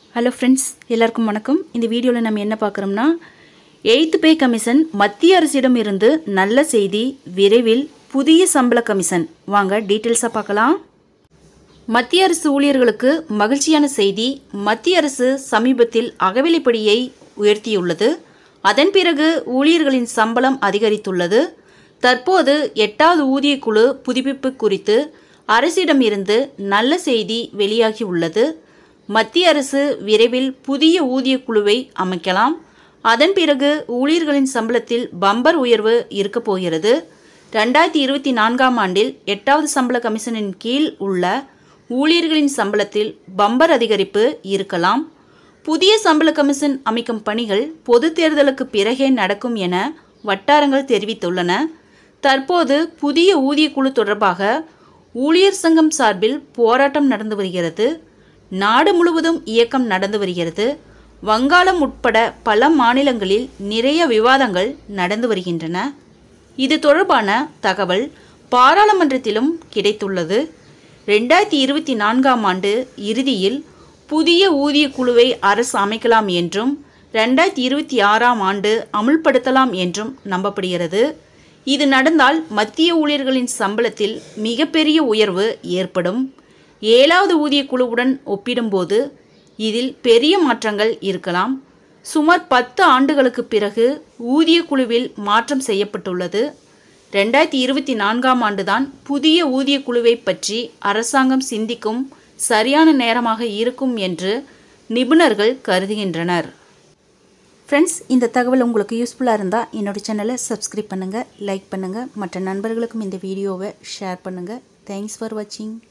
hello friends எல்லாருக்கும் வணக்கம் இந்த வீடியோவில் நம்ம என்ன பார்க்குறோம்னா எய்த் பே கமிஷன் மத்திய அரசிடம் இருந்து நல்ல செய்தி விரைவில் புதிய சம்பள கமிஷன் வாங்க டீட்டெயில்ஸாக பார்க்கலாம் மத்திய அரசு ஊழியர்களுக்கு மகிழ்ச்சியான செய்தி மத்திய அரசு சமீபத்தில் அகவிலைப்படியை உயர்த்தியுள்ளது அதன் பிறகு ஊழியர்களின் சம்பளம் அதிகரித்துள்ளது தற்போது எட்டாவது ஊதியக்குழு புதுப்பிப்பு குறித்து அரசிடம் இருந்து நல்ல செய்தி வெளியாகி உள்ளது மத்திய அரசு விரைவில் புதிய ஊதியக் குழுவை அமைக்கலாம் அதன் பிறகு ஊழியர்களின் சம்பளத்தில் பம்பர் உயர்வு இருக்கப் போகிறது ரெண்டாயிரத்தி இருபத்தி நான்காம் ஆண்டில் எட்டாவது சம்பள கமிஷனின் கீழ் உள்ள ஊழியர்களின் சம்பளத்தில் பம்பர் அதிகரிப்பு இருக்கலாம் புதிய சம்பள கமிஷன் அமைக்கும் பணிகள் பொது தேர்தலுக்கு பிறகே நடக்கும் என வட்டாரங்கள் தெரிவித்துள்ளன தற்போது புதிய ஊதியக்குழு தொடர்பாக ஊழியர் சங்கம் சார்பில் போராட்டம் நடந்து வருகிறது நாடு முழுவதும் இயக்கம் நடந்து வருகிறது வங்காளம் உட்பட பல மாநிலங்களில் நிறைய விவாதங்கள் நடந்து வருகின்றன இது தொடர்பான தகவல் பாராளுமன்றத்திலும் கிடைத்துள்ளது ரெண்டாயிரத்தி இருபத்தி நான்காம் ஆண்டு இறுதியில் புதிய ஊதிய குழுவை அரசு அமைக்கலாம் என்றும் ரெண்டாயிரத்தி இருபத்தி ஆறாம் ஆண்டு அமுல்படுத்தலாம் என்றும் நம்பப்படுகிறது இது நடந்தால் மத்திய ஊழியர்களின் சம்பளத்தில் மிகப்பெரிய உயர்வு ஏற்படும் ஏழாவது ஊதிய குழுவுடன் ஒப்பிடும்போது இதில் பெரிய மாற்றங்கள் இருக்கலாம் சுமார் பத்து ஆண்டுகளுக்கு பிறகு ஊதிய குழுவில் மாற்றம் செய்யப்பட்டுள்ளது ரெண்டாயிரத்தி இருபத்தி நான்காம் ஆண்டுதான் புதிய ஊதிய குழுவை பற்றி அரசாங்கம் சிந்திக்கும் சரியான நேரமாக இருக்கும் என்று நிபுணர்கள் கருதுகின்றனர் ஃப்ரெண்ட்ஸ் இந்த தகவல் உங்களுக்கு யூஸ்ஃபுல்லாக இருந்தால் என்னோட சேனலை சப்ஸ்கிரைப் பண்ணுங்கள் லைக் பண்ணுங்கள் மற்ற நண்பர்களுக்கும் இந்த வீடியோவை ஷேர் பண்ணுங்கள் தேங்க்ஸ் ஃபார் வாட்சிங்